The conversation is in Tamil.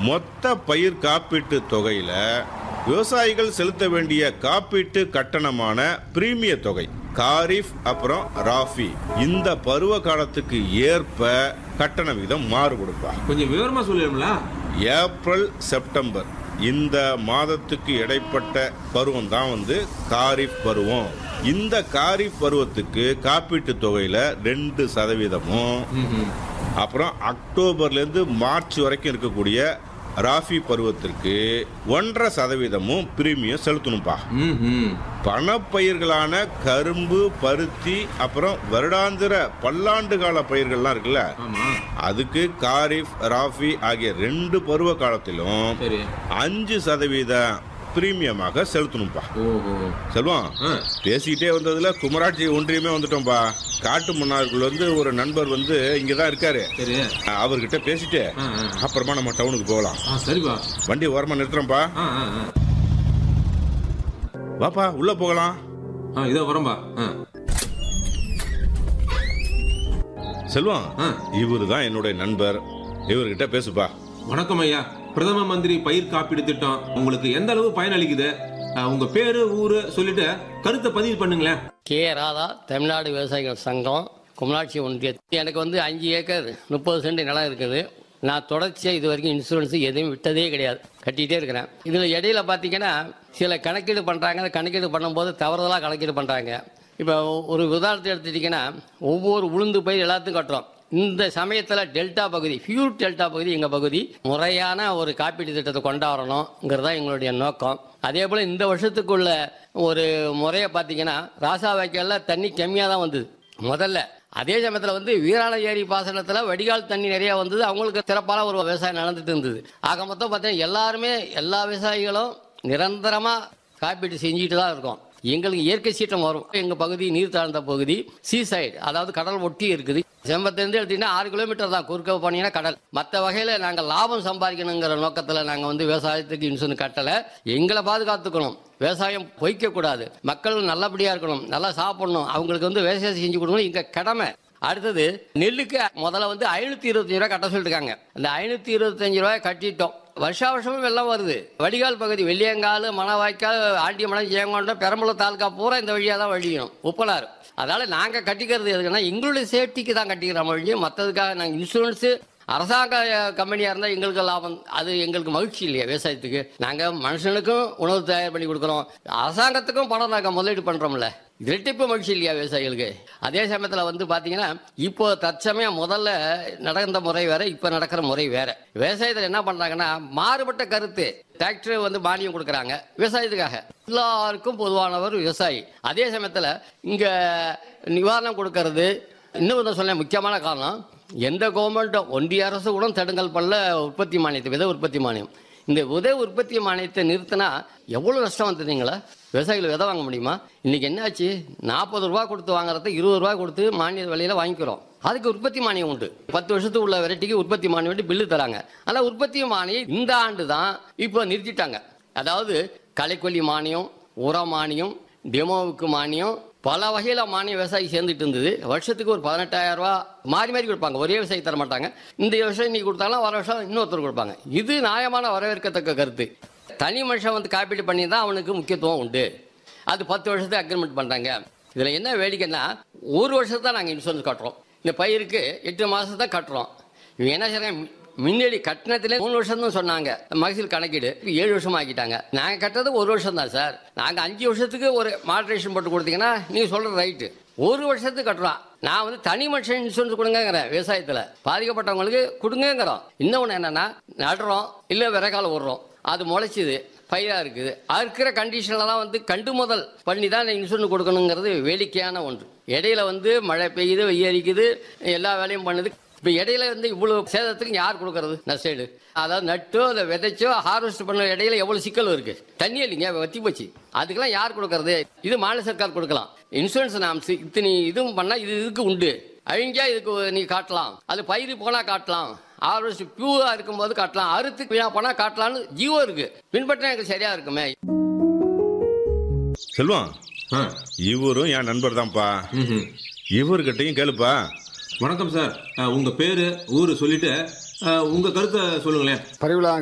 மொத்த பயிர் காப்பீட்டு தொகையில விவசாயிகள் செலுத்த வேண்டிய காப்பீட்டு கட்டணமான பிரீமிய தொகை காரிஃப் அப்புறம் ராஃபி இந்த பருவ காலத்துக்கு ஏற்ப கட்டண விகிதம் மாறுபடுப்பா கொஞ்சம் விவரமா சொல்லிடும்ல ஏப்ரல் செப்டம்பர் இந்த மாதத்துக்கு இடைப்பட்ட பருவம் தான் வந்து காரிஃப் பருவம் இந்த காரிஃப் பருவத்துக்கு காப்பீட்டு தொகையில ரெண்டு சதவீதமும் அப்புறம் அக்டோபர்ல இருந்து மார்ச் வரைக்கும் இருக்கக்கூடிய ராஃபி பருவத்திற்கு ஒன்றரை சதவீதமும் பிரீமியம் செலுத்தணும்பா ம் பணப்பயிர்களான கரும்பு பருத்தி அப்புறம் வருடாந்திர பல்லாண்டு கால பயிர்கள்லாம் இருக்குல்ல ஆமா அதுக்கு காரிஃப் ராஃபி ஆகிய ரெண்டு பருவ காலத்திலும் சரி அஞ்சு சதவீத பிரீமியமாக செலுத்தணும்பா ஓஹோ செல்வம் ஆ. பேசிக்கிட்டே வந்ததுல குமராட்சி ஒன்றியமே வந்துட்டோம்பா காட்டு மன்னாருக்குள்ள வந்து ஒரு நண்பர் வந்து இங்கதான் இருக்காரு சரி அஹ் அவர்கிட்ட பேசிட்டு ஆ, ஆ. அப்புறமா நம்ம டவுனுக்கு போகலாம் ஆ சரிப்பா வண்டி ஓரமா நிறுத்துறோம்ப்பா ஆ ஆ ஆ. வாப்பா உள்ள போகலாம் ஆ இதோ வரம்பா ஆ செல்வம் ஆ. இவரு தான் என்னுடைய நண்பர் இவர்கிட்ட பேசுப்பா வணக்கம் ஐயா பிரதம மந்திரி பயிர் காப்பீடு திட்டம் உங்களுக்கு எந்த அளவு பயனளிக்குது ஆ, உங்க பேரு ஊரு சொல்லிட்டு கருத்தை பதிவு பண்ணுங்களேன் கே ராதா தமிழ்நாடு விவசாயிகள் சங்கம் குமராட்சி ஒன்றியம் எனக்கு வந்து அஞ்சு ஏக்கர் முப்பது சென்ட் நிலம் இருக்குது நான் தொடர்ச்சியாக இது வரைக்கும் இன்சூரன்ஸ் எதுவும் விட்டதே கிடையாது கட்டிகிட்டே இருக்கிறேன் இதில் இடையில பார்த்தீங்கன்னா சில கணக்கீடு பண்ணுறாங்க அந்த கணக்கீடு பண்ணும்போது தவறுதலாக கணக்கீடு பண்ணுறாங்க இப்போ ஒரு உதாரணத்தை எடுத்துட்டிங்கன்னா ஒவ்வொரு உளுந்து பயிர் எல்லாத்துக்கும் கட்டுறோம் இந்த சமயத்தில் டெல்டா பகுதி பியூர் டெல்டா பகுதி எங்கள் பகுதி முறையான ஒரு காப்பீட்டு திட்டத்தை கொண்டாடணுங்கிறது தான் எங்களுடைய நோக்கம் அதே போல் இந்த வருஷத்துக்குள்ள ஒரு முறையை பார்த்தீங்கன்னா ராசா வாய்க்காலில் தண்ணி கம்மியாக தான் வந்தது முதல்ல அதே சமயத்தில் வந்து வீராண ஏரி பாசனத்தில் வடிகால் தண்ணி நிறைய வந்தது அவங்களுக்கு சிறப்பான ஒரு விவசாயம் நடந்துட்டு இருந்தது ஆக மொத்தம் பார்த்தீங்கன்னா எல்லாருமே எல்லா விவசாயிகளும் நிரந்தரமாக காப்பீடு செஞ்சுட்டு தான் இருக்கோம் எங்களுக்கு இயற்கை சீற்றம் வரும் எங்க பகுதி நீர் தாழ்ந்த பகுதி சீ சைடு அதாவது கடல் ஒட்டி இருக்குது செம்பத்திலிருந்து எடுத்தீங்கன்னா ஆறு கிலோமீட்டர் தான் குறுக்க போனீங்கன்னா கடல் மற்ற வகையில் நாங்கள் லாபம் சம்பாதிக்கணுங்கிற நோக்கத்தில் நாங்கள் வந்து விவசாயத்துக்கு இன்சூரன்ஸ் கட்டலை எங்களை பாதுகாத்துக்கணும் விவசாயம் பொய்க்க கூடாது மக்கள் நல்லபடியா இருக்கணும் நல்லா சாப்பிடணும் அவங்களுக்கு வந்து விவசாயம் செஞ்சு கொடுக்கணும் எங்க கடமை அடுத்தது நெல்லுக்கு முதல்ல வந்து ஐநூத்தி இருபத்தஞ்சு ரூபாய் கட்ட சொல்லிருக்காங்க அந்த ஐநூத்தி இருபத்தஞ்சு ரூபாய் கட்டிட்டோம் வருஷா வருஷமும் வெள்ளம் வருது வடிகால் பகுதி வெள்ளியங்கால் மணவாய்க்கால் ஆண்டியமடம் ஜெயங்கொண்டம் பெரம்பலூர் தாலுக்கா பூரா இந்த வழியாக தான் வழியணும் உப்பலாறு அதனால நாங்கள் கட்டிக்கிறது எதுக்குன்னா எங்களுடைய சேஃப்டிக்கு தான் கட்டிக்கிறோம் வழி மற்றதுக்காக நாங்கள் இன்சூரன்ஸு அரசாங்க கம்பெனியாக இருந்தால் எங்களுக்கு லாபம் அது எங்களுக்கு மகிழ்ச்சி இல்லையா விவசாயத்துக்கு நாங்கள் மனுஷனுக்கும் உணவு தயார் பண்ணி கொடுக்குறோம் அரசாங்கத்துக்கும் பணம் நாங்கள் முதலீடு பண்ணுறோம்ல இரட்டிப்பு மகிழ்ச்சி இல்லையா விவசாயிகளுக்கு அதே சமயத்தில் வந்து பார்த்தீங்கன்னா இப்போ தற்சமயம் முதல்ல நடந்த முறை வேற இப்போ நடக்கிற முறை வேற விவசாயத்தில் என்ன பண்ணுறாங்கன்னா மாறுபட்ட கருத்து டிராக்டர் வந்து மானியம் கொடுக்குறாங்க விவசாயத்துக்காக எல்லாருக்கும் பொதுவானவர் விவசாயி அதே சமயத்தில் இங்கே நிவாரணம் கொடுக்கறது இன்னும் கொஞ்சம் சொல்ல முக்கியமான காரணம் எந்த கவர்மெண்ட்டும் ஒன்றிய அரசு கூட தடுங்கல் பண்ணல உற்பத்தி மானியத்தை விதை உற்பத்தி மானியம் இந்த விதை உற்பத்தி மானியத்தை நிறுத்தினா எவ்வளவு நஷ்டம் வந்ததுங்களா விவசாயிகள் விதை வாங்க முடியுமா இன்னைக்கு என்னாச்சு நாற்பது ரூபா கொடுத்து வாங்குறத இருபது ரூபா கொடுத்து மானிய விலையில வாங்கிக்கிறோம் அதுக்கு உற்பத்தி மானியம் உண்டு பத்து வருஷத்துக்கு உள்ள வெரைட்டிக்கு உற்பத்தி மானியம் வேண்டி பில்லு தராங்க ஆனால் உற்பத்தி மானியம் இந்த ஆண்டு தான் இப்போ நிறுத்திட்டாங்க அதாவது களைக்கொல்லி மானியம் உர மானியம் டெமோவுக்கு மானியம் பல வகையில் மானிய விவசாயி சேர்ந்துட்டு இருந்தது வருஷத்துக்கு ஒரு பதினெட்டாயிரம் ரூபா மாறி மாறி கொடுப்பாங்க ஒரே விவசாயி தர மாட்டாங்க இந்த வருஷம் இன்னைக்கு கொடுத்தாலும் வர வருஷம் இன்னொருத்தர் கொடுப்பாங்க இது நியாயமான வரவேற்கத்தக்க கருத்து தனி மனுஷன் வந்து காப்பீடு பண்ணி தான் அவனுக்கு முக்கியத்துவம் உண்டு அது பத்து வருஷத்துக்கு அக்ரிமெண்ட் பண்ணுறாங்க இதில் என்ன வேடிக்கைன்னா ஒரு வருஷத்துக்கு தான் நாங்கள் இன்சூரன்ஸ் கட்டுறோம் இந்த பயிருக்கு எட்டு மாதம் தான் கட்டுறோம் இவங்க என்ன செய்றாங்க முன்னாடி கட்டணத்திலே மூணு வருஷம் தான் சொன்னாங்க மகசூல் கணக்கீடு இப்ப ஏழு வருஷம் ஆக்கிட்டாங்க நாங்கள் கட்டுறது ஒரு வருஷம் தான் சார் நாங்கள் அஞ்சு வருஷத்துக்கு ஒரு மாட்ரேஷன் போட்டு கொடுத்தீங்கன்னா நீங்கள் சொல்கிறது ரைட்டு ஒரு வருஷத்துக்கு கட்டுறோம் நான் வந்து தனி மனுஷன் இன்சூரன்ஸ் கொடுங்கிறேன் விவசாயத்தில் பாதிக்கப்பட்டவங்களுக்கு கொடுங்கிறோம் இன்னொன்று என்னன்னா நடுறோம் இல்லை விறகால விடுறோம் அது முளைச்சிது பயிரா இருக்குது இருக்கிற கண்டிஷனில் தான் வந்து கண்டு முதல் பண்ணி தான் இன்சூரன்ஸ் கொடுக்கணுங்கிறது வேடிக்கையான ஒன்று இடையில வந்து மழை பெய்யுது வெய்ய அடிக்குது எல்லா வேலையும் பண்ணுது இப்போ இடையில வந்து இவ்வளவு சேதத்துக்கு யார் கொடுக்கறது நஷ்டேடு அதாவது நட்டோ இல்லை விதைச்சோ ஹார்வெஸ்ட் பண்ண இடையில எவ்வளவு சிக்கல் இருக்கு தண்ணி இல்லைங்க வத்தி போச்சு அதுக்கெல்லாம் யார் கொடுக்கறது இது மாநில சர்க்கார் கொடுக்கலாம் இன்சூரன்ஸ் நாம் இத்தனை இதுவும் பண்ணா இது இதுக்கு உண்டு அழிஞ்சா இதுக்கு நீ காட்டலாம் அது பயிர் போனா காட்டலாம் ஹார்வெஸ்ட் பியூரா இருக்கும்போது காட்டலாம் அறுத்து வீணா போனா காட்டலாம்னு ஜீவோ இருக்கு பின்பற்றினா எனக்கு சரியா இருக்குமே செல்வம் ஆ இவரும் என் நண்பர் தான்ப்பா ம்ஹும். இவர்கிட்டயும் கேளுப்பா வணக்கம் சார் ஆ, உங்க பேரு ஊரு சொல்லிட்டு ஆ, உங்க கருத்தை சொல்லுங்களேன் பரிவிழா